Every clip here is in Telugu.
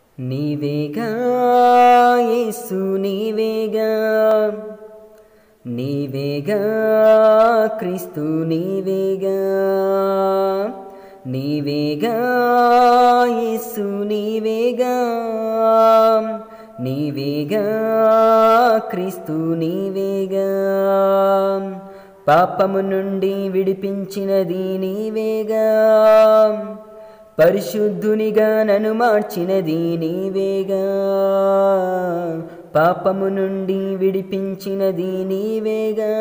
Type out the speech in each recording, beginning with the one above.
నీవేగా యేసు నీవేగా నీవేగా క్రీస్తు నీవేగా నీవేగా యేసు నీవేగా నీవేగా క్రీస్తు నీవేగా పాపము నుండి విడిపించినది నీవేగా పరిశుద్ధునిగా నన్ను మార్చినది నీవేగా పాపము నుండి విడిపించినది నీవేగా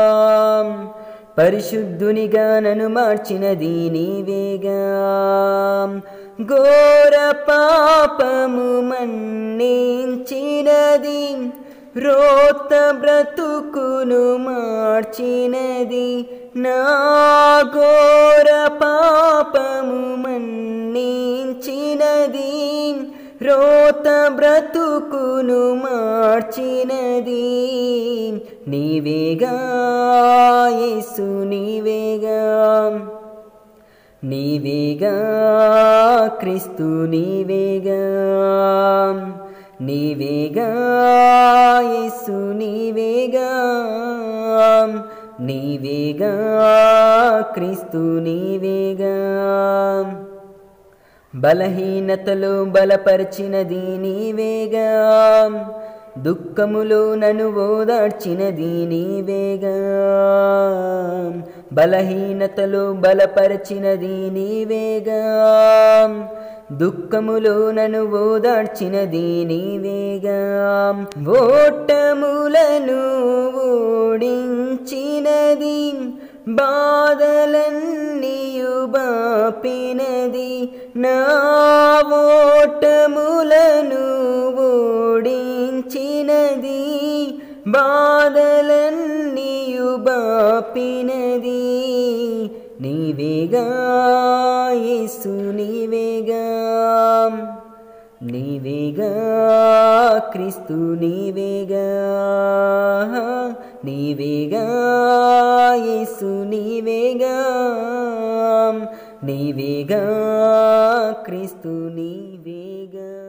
పరిశుద్ధునిగా నన్ను మార్చినది నీవేగా ఘోర పాపము మన్నించినది రోత బ్రతుకును మార్చినది నా ఘోర పాపము మన్నించినది రోత బ్రతుకును మార్చినది నీవేగా యేసు నీవేగా నీవేగా క్రీస్తు నీవేగా నీవేగా యేసు నీవేగా నీవేగా క్రీస్తు నీవేగా బలహీనతలో బలపరిచినది నీవేగా దుఃఖములో నన్ను ఓదార్చినది నీవేగా బలహీనతలో బలపరిచినది నీవేగా దుఃఖములో నన్ను ఓదార్చినది నీవేగా ఓటములను ఓడించినది బాధలన్నీయు బాపినది నా ఓటములను ఓడించినది బాధలన్నీయు బాపినది నీవేగా యేసు నీవేగా నీవేగా క్రీస్తు నీవేగా నీవేగా యేసు నీవేగా నీవేగా క్రీస్తు నీవేగా